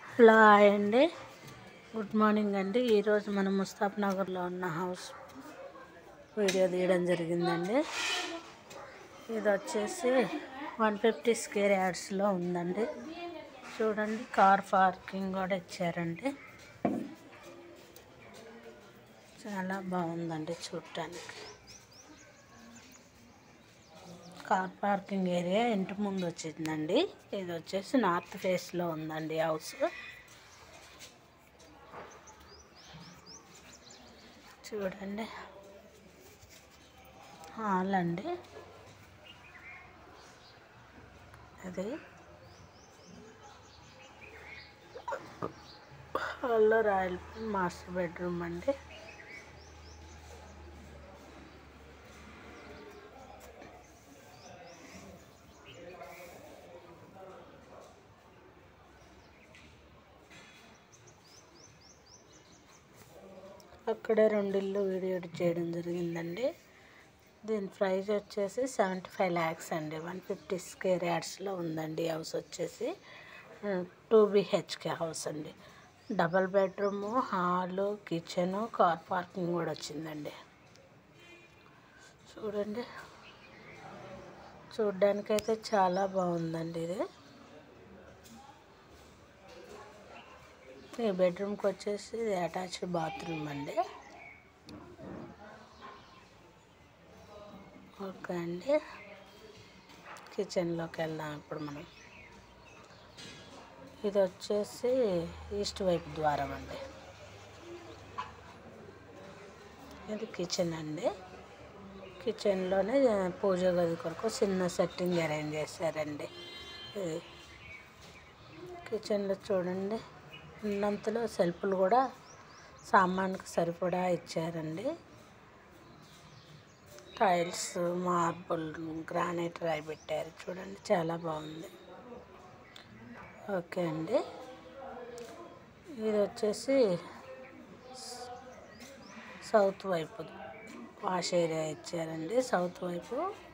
hello hi అండి good morning అండి ఈరోజు మనం ముస్తాఫ్ నగర్లో ఉన్న హౌస్ వీడియో తీయడం జరిగిందండి ఇది వచ్చేసి వన్ ఫిఫ్టీ స్క్వేర్ యార్డ్స్లో ఉందండి చూడండి కార్ పార్కింగ్ కూడా ఇచ్చారండి చాలా బాగుందండి చూడటానికి కార్ పార్కింగ్ ఏరియా ఇంటి ముందు వచ్చిందండి ఇది వచ్చేసి నార్త్ ఫేస్లో ఉందండి హౌస్ చూడండి హాల్ అండి అది హాల్లో రాయల్ మాస్టర్ బెడ్రూమ్ అండి అక్కడే రెండు ఇల్లు వీడియో చేయడం జరిగిందండి దీని ప్రైస్ వచ్చేసి సెవెంటీ ఫైవ్ ల్యాక్స్ అండి వన్ ఫిఫ్టీ స్క్వేర్ యార్డ్స్లో ఉందండి హౌస్ వచ్చేసి టూ బిహెచ్కే హౌస్ అండి double bedroom hall kitchen car parking కూడా వచ్చిందండి చూడండి చూడ్డానికైతే చాలా బాగుందండి ఇది ఈ బెడ్రూమ్కి వచ్చేసి ఇది అటాచ్డ్ బాత్రూమ్ అండి ఓకే అండి కిచెన్లోకి వెళ్దాం ఇప్పుడు మనం ఇది వచ్చేసి ఈస్ట్ వైపు ద్వారం అండి ఇది కిచెన్ అండి కిచెన్లోనే పూజ గది కొరకు చిన్న సెట్టింగ్ అరేంజ్ చేశారండి ఇది కిచెన్లో చూడండి ఉన్నంతలో సెల్ఫ్లు కూడా సామాన్కి సరిపడా ఇచ్చారండి టైల్స్ మార్బుల్ గ్రానైట్ రాయి పెట్టారు చూడండి చాలా బాగుంది ఓకే అండి ఇది వచ్చేసి సౌత్ వైపు వాష్ ఏరియా ఇచ్చారండి సౌత్ వైపు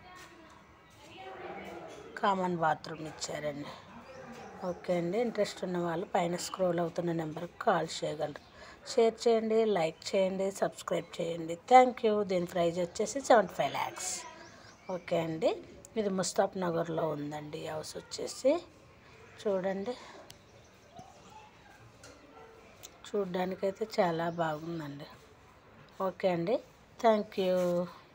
కామన్ బాత్రూమ్ ఇచ్చారండి ఓకే అండి ఇంట్రెస్ట్ ఉన్న వాళ్ళు పైన స్క్రోల్ అవుతున్న నెంబర్కి కాల్ చేయగలరు షేర్ చేయండి లైక్ చేయండి సబ్స్క్రైబ్ చేయండి థ్యాంక్ యూ దీని ప్రైజ్ వచ్చేసి సెవెంటీ ఫైవ్ ల్యాక్స్ ఓకే అండి ఇది ముస్తాఫ్ నగర్లో ఉందండి ఈ హౌస్ వచ్చేసి చూడండి చూడ్డానికైతే చాలా బాగుందండి ఓకే అండి థ్యాంక్ యూ